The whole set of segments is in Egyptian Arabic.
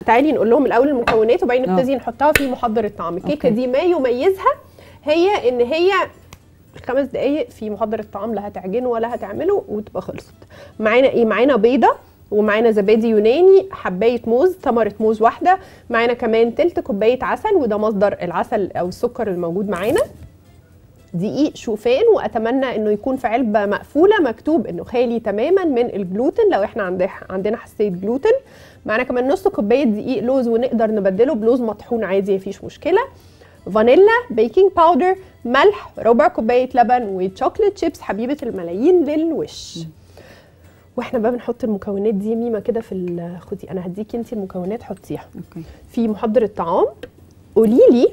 تعالي نقول لهم الاول المكونات وبعدين آه. نبتدي نحطها في محضر الطعم الكيكه أوكي. دي ما يميزها هي ان هي خمس دقايق في محضر الطعام لا هتعجنه ولا هتعمله وتبقى خلصت معانا ايه معانا بيضه ومعانا زبادي يوناني حبايه موز ثمره موز واحده معانا كمان تلت كوبايه عسل وده مصدر العسل او السكر الموجود معانا دقيق شوفان واتمنى انه يكون في علبه مقفوله مكتوب انه خالي تماما من الجلوتين لو احنا عندنا عندنا حساسيه جلوتين معانا كمان نص كوبايه دقيق لوز ونقدر نبدله بلوز مطحون عادي مفيش مشكله فانيلا بيكنج باودر ملح ربع كوبايه لبن وشوكليت شيبس حبيبه الملايين للوش واحنا بقى بنحط المكونات دي ميمه كده في ال- خدي انا هديكي انت المكونات حطيها اوكي في محضر الطعام قولي لي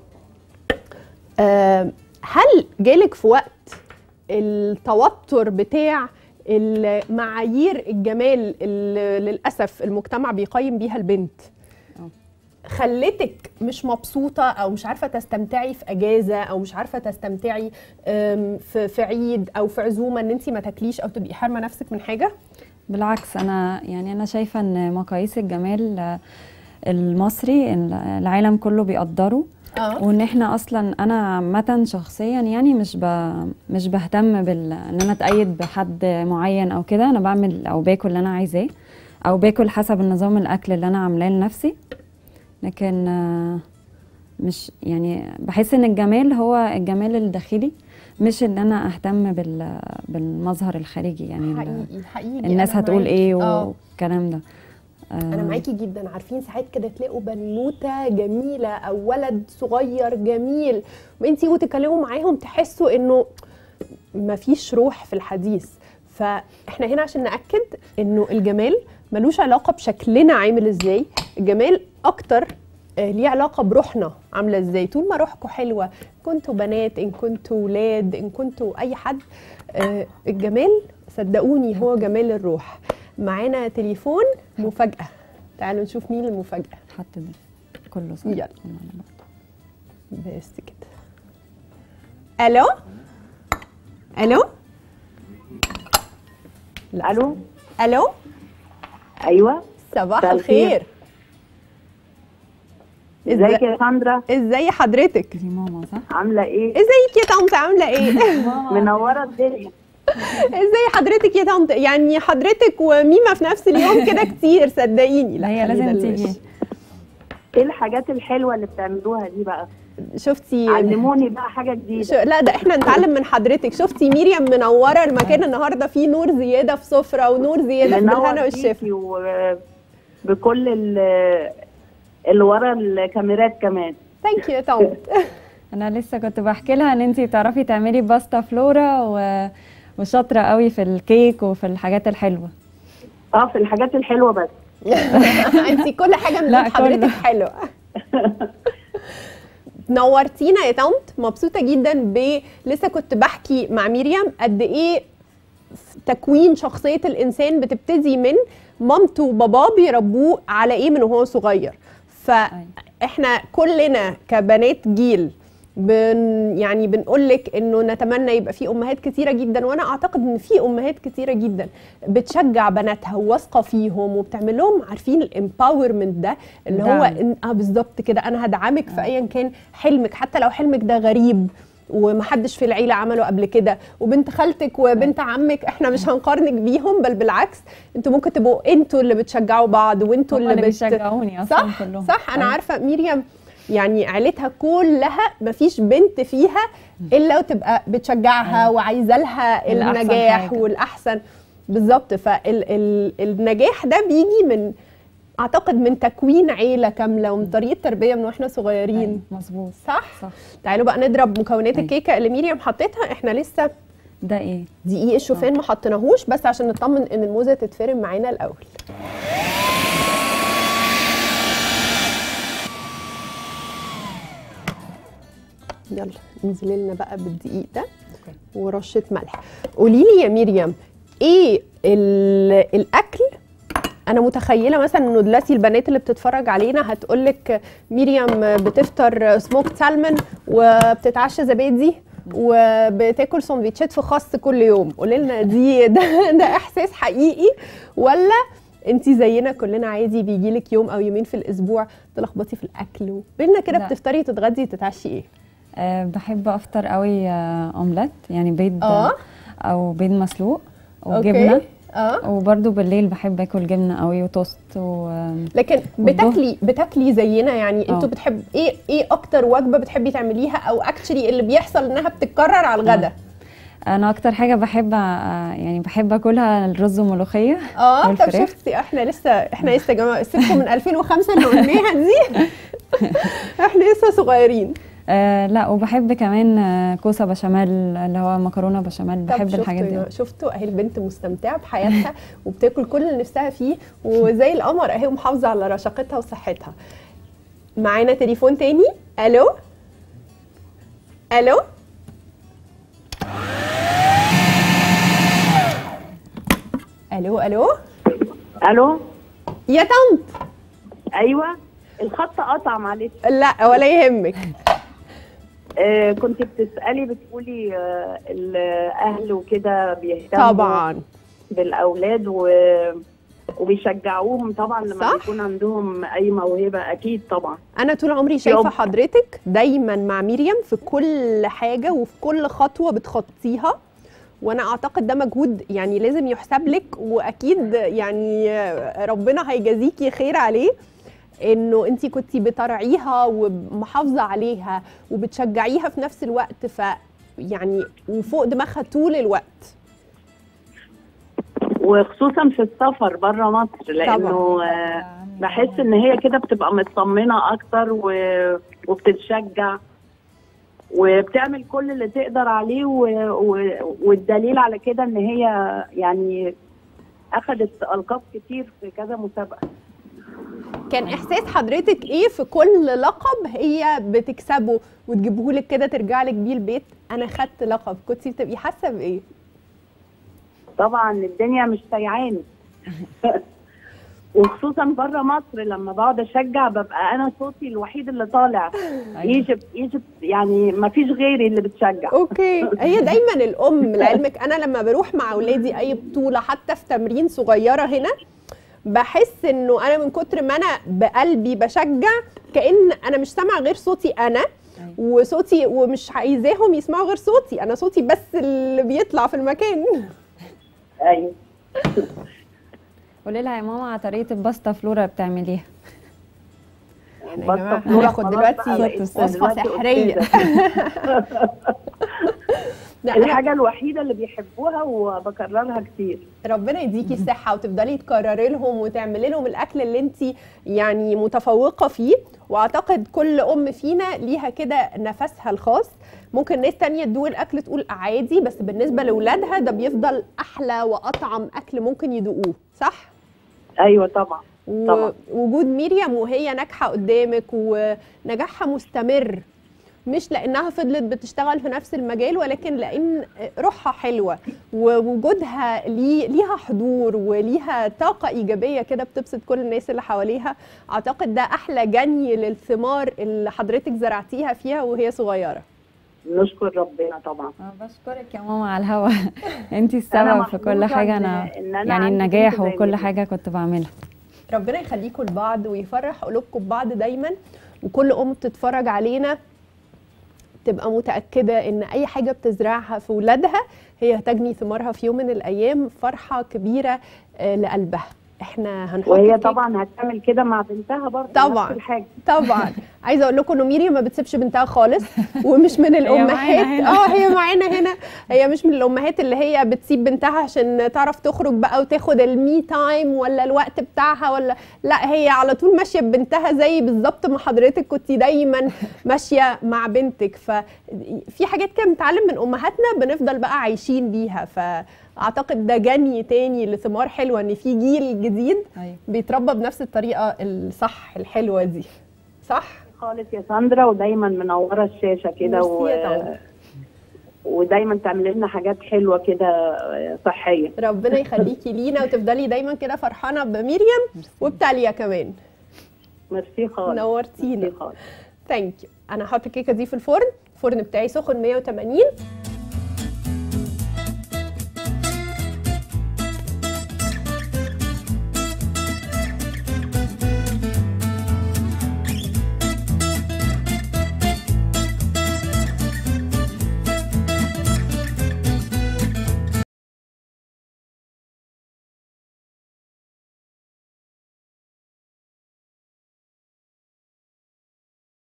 آه هل جالك في وقت التوتر بتاع المعايير الجمال اللي للاسف المجتمع بيقيم بيها البنت آه. خلتك مش مبسوطه او مش عارفه تستمتعي في اجازه او مش عارفه تستمتعي آم، في في عيد او في عزومه ان انت ما تاكليش او تبقي حارمه نفسك من حاجه بالعكس انا يعني انا شايفه ان مقاييس الجمال آه، المصري ال- العالم كله بيقدره اه وان احنا اصلا انا عامه شخصيا يعني مش ب... مش بهتم بال ان انا اتأيد بحد معين او كده انا بعمل او باكل اللي انا عايزاه او باكل حسب النظام الاكل اللي انا عاملاه لنفسي لكن آه، مش يعني بحس ان الجمال هو الجمال الداخلي مش ان انا اهتم بال... بالمظهر الخارجي يعني ال- حقيقي حقيقي الناس أنا هتقول معاكي. ايه آه. والكلام ده انا معاكي جدا عارفين ساعات كده تلاقوا بنوته جميله او ولد صغير جميل وانتي وتتكلموا معاهم تحسوا انه مفيش روح في الحديث فاحنا هنا عشان ناكد انه الجمال ملوش علاقه بشكلنا عامل ازاي الجمال اكتر آه، ليه علاقه بروحنا عامله ازاي طول ما روحكم حلوه كنتوا بنات ان كنتوا ولاد ان كنتوا اي حد آه، الجمال صدقوني هو جمال الروح معانا تليفون مفاجاه تعالوا نشوف مين المفاجاه حط ده كله صح يلا. بس كده الو الو لا. الو الو ايوه صباح مساء الخير. الخير ازيك ازاي يا ساندرا ازاي حضرتك دي ماما صح عامله ايه ازيك يا طنط عامله ايه منوره الدنيا ازاي حضرتك يا طنط يعني حضرتك وميمه في نفس اليوم كده كتير صدقيني لا هي خلي ده لازم الوش. تيجي ايه الحاجات الحلوه اللي بتعملوها دي بقى شفتي علموني بقى حاجه جديده شو لا ده احنا نتعلم من حضرتك شفتي مريم منوره المكان النهارده فيه نور زياده في سفره ونور زياده في بالهنا منور والشفا فيكي وبكل ال- اللي ورا الكاميرات كمان ثانك يو يا طنط انا لسه كنت بحكي لها ان انت بتعرفي تعملي باستا فلورا و... وشاطره قوي في الكيك وفي الحاجات الحلوه اه في الحاجات الحلوه بس انت كل حاجه من لا، إيد حضرتك كله. حلوه نورتينا يا طنط مبسوطه جدا ب لسه كنت بحكي مع مريم قد ايه تكوين شخصيه الانسان بتبتدي من مامته وباباه بيربوه على ايه من وهو صغير فاحنا كلنا كبنات جيل بن يعني بنقول لك انه نتمنى يبقى في امهات كتيره جدا وانا اعتقد ان في امهات كتيره جدا بتشجع بناتها وواثقه فيهم وبتعمل لهم عارفين الامباورمنت ده اللي هو دعم. إن اه بالظبط كده انا هدعمك في ايا كان حلمك حتى لو حلمك ده غريب ومحدش في العيله عمله قبل كده وبنت خالتك وبنت عمك احنا مش هنقارنك بيهم بل بالعكس انتوا ممكن تبقوا انتوا اللي بتشجعوا بعض وانتوا هم اللي, اللي بت... بيشجعوني اصلا صح كلهم صح انا أيوة. عارفه مريم يعني عيلتها كلها مفيش بنت فيها الا وتبقى بتشجعها وعايزه لها الأحسن النجاح حاجة. والاحسن بالظبط فالنجاح ده بيجي من اعتقد من تكوين عيله كامله ومن طريقه تربيه من واحنا صغيرين أيوة، مظبوط صح صح تعالوا بقى نضرب مكونات أيوة. الكيكه اللي مريم حطيتها احنا لسه ده ايه دقيق الشوفان ما حطيناهوش بس عشان نطمن ان الموزه تتفرم معانا الاول يلا انزلي لنا بقى بالدقيق ده ورشه ملح قولي لي يا مريم ايه ال- الاكل انا متخيله مثلا انه دلوقتي البنات اللي بتتفرج علينا هتقول لك مريم بتفطر سموك سالمون وبتتعشى زبادي وبتاكل سندوتشات في خس كل يوم قولي لنا دي ده, ده احساس حقيقي ولا انت زينا كلنا عادي بيجيلك يوم او يومين في الاسبوع تلخبطي في الاكل بينا كده لا. بتفطري تتغدي تتعشي ايه أه بحب افطر قوي آه، اومليت يعني بيض اه او بيض مسلوق أوكي. وجبنه اه وبرده بالليل بحب اكل جبنه قوي وتوست و لكن والظهر. بتاكلي بتاكلي زينا يعني انتوا آه. بتحب ايه ايه اكتر وجبه بتحبي تعمليها او اكشلي اللي بيحصل انها بتتكرر على الغدا انا اكتر حاجه بحب آه، يعني بحب اكلها الرز وملوخيه اه طب والفراخ. شفتي احنا لسه احنا لسه يا جماعه سيبكم من 2005 اللي قلناها دي احنا لسه صغيرين آه لا وبحب كمان آه، كوسه بشاميل اللي هو مكرونه بشاميل طب بحب شفتوا الحاجات يا دي جماعة، شفتوا اهي البنت مستمتعه بحياتها وبتاكل كل اللي نفسها فيه وزي القمر اهي ومحافظه على رشاقتها وصحتها معانا تليفون تاني الو الو الو الو الو يا طنط ايوه الخط قطع معلش لا ولا يهمك آه كنت بتسالي بتقولي آه الاهل وكده بيهتموا طبعا بالاولاد و وبيشجعوهم طبعا لما صح. بيكون عندهم اي موهبه اكيد طبعا انا طول عمري شايفه يوم. حضرتك دايما مع مريم في كل حاجه وفي كل خطوه بتخطيها وانا اعتقد ده مجهود يعني لازم يحسب لك واكيد يعني ربنا هيجازيكي خير عليه انه انت كنتي بترعيها ومحافظه عليها وبتشجعيها في نفس الوقت ف يعني وفوق دماغها طول الوقت وخصوصا في السفر بره مصر لانه آه بحس ان هي كده بتبقى مطمنه اكتر و... وبتتشجع وبتعمل كل اللي تقدر عليه و... و... والدليل على كده ان هي يعني اخذت القاب كتير في كذا مسابقه كان احساس حضرتك ايه في كل لقب هي بتكسبه وتجيبه لك كده ترجع لك بيه البيت انا خدت لقب كنت بتبقي حاسه بايه طبعا الدنيا مش سايعاني وخصوصا بره مصر لما بقعد اشجع ببقى انا صوتي الوحيد اللي طالع ايجيبت ايجيبت يعني ما فيش غيري اللي بتشجع اوكي هي دايما الام لعلمك انا لما بروح مع اولادي اي بطوله حتى في تمرين صغيره هنا بحس انه انا من كتر ما انا بقلبي بشجع كان انا مش سامعه غير صوتي انا وصوتي ومش عايزاهم يسمعوا غير صوتي انا صوتي بس اللي بيطلع في المكان ايوه قولي لها يا ماما على طريقه الباستا فلورا بتعمليها احنا يا بس جماعه فلورا هناخد خلاص دلوقتي بقى بقت وصفه دلوقتي سحريه أستاذة. لا أنا الحاجه الوحيده اللي بيحبوها وبكررها كتير ربنا يديكي الصحه وتفضلي تكرري لهم وتعملي لهم الاكل اللي انت يعني متفوقه فيه واعتقد كل ام فينا ليها كده نفسها الخاص ممكن ناس تانية تدوق الاكل تقول عادي بس بالنسبه لاولادها ده بيفضل احلى واطعم اكل ممكن يدوقوه صح ايوه طبعا طبعا. ووجود مريم وهي ناجحه قدامك ونجاحها مستمر مش لانها فضلت بتشتغل في نفس المجال ولكن لان روحها حلوه ووجودها لي ليها حضور وليها طاقه ايجابيه كده بتبسط كل الناس اللي حواليها اعتقد ده احلى جني للثمار اللي حضرتك زرعتيها فيها وهي صغيره نشكر ربنا طبعا أنا بشكرك يا ماما على الهوا انت أنا السبب في كل محظوظة حاجه إن- انا إن أنا يعني عندي النجاح بنت زي وكل مريم. حاجه كنت بعملها ربنا يخليكم لبعض ويفرح قلوبكم ببعض دايما وكل ام بتتفرج علينا تبقى متاكده ان اي حاجه بتزرعها في ولادها هي هتجني ثمارها في يوم من الايام فرحه كبيره آه، لقلبها احنا هنحط وهي كيك- طبعا هتعمل كده مع بنتها برضه طبعاً. نفس الحاجه طبعا عايزه اقول لكم ان ميريم ما بتسيبش بنتها خالص ومش من الامهات معانا هنا. اه هي معانا هنا هي مش من الامهات اللي هي بتسيب بنتها عشان تعرف تخرج بقى وتاخد المي تايم ولا الوقت بتاعها ولا لا هي على طول ماشيه ببنتها زي بالظبط ما حضرتك كنت دايما ماشيه مع بنتك ففي حاجات كده بنتعلم من امهاتنا بنفضل بقى عايشين بيها فاعتقد ده جني تاني لثمار حلوه ان في جيل جديد ايوه بيتربى بنفس الطريقه الصح الحلوه دي صح خالص يا ساندرا ودايما منوره الشاشه كده ميرسي و... يا طنط. ودايما تعمل لنا حاجات حلوه كده صحيه ربنا يخليكي لينا وتفضلي دايما كده فرحانه بمريم وبتاليا كمان ميرسي خالص نورتينا ميرسي خالص ثانك يو انا هحط الكيكه دي في الفرن الفرن بتاعي سخن 180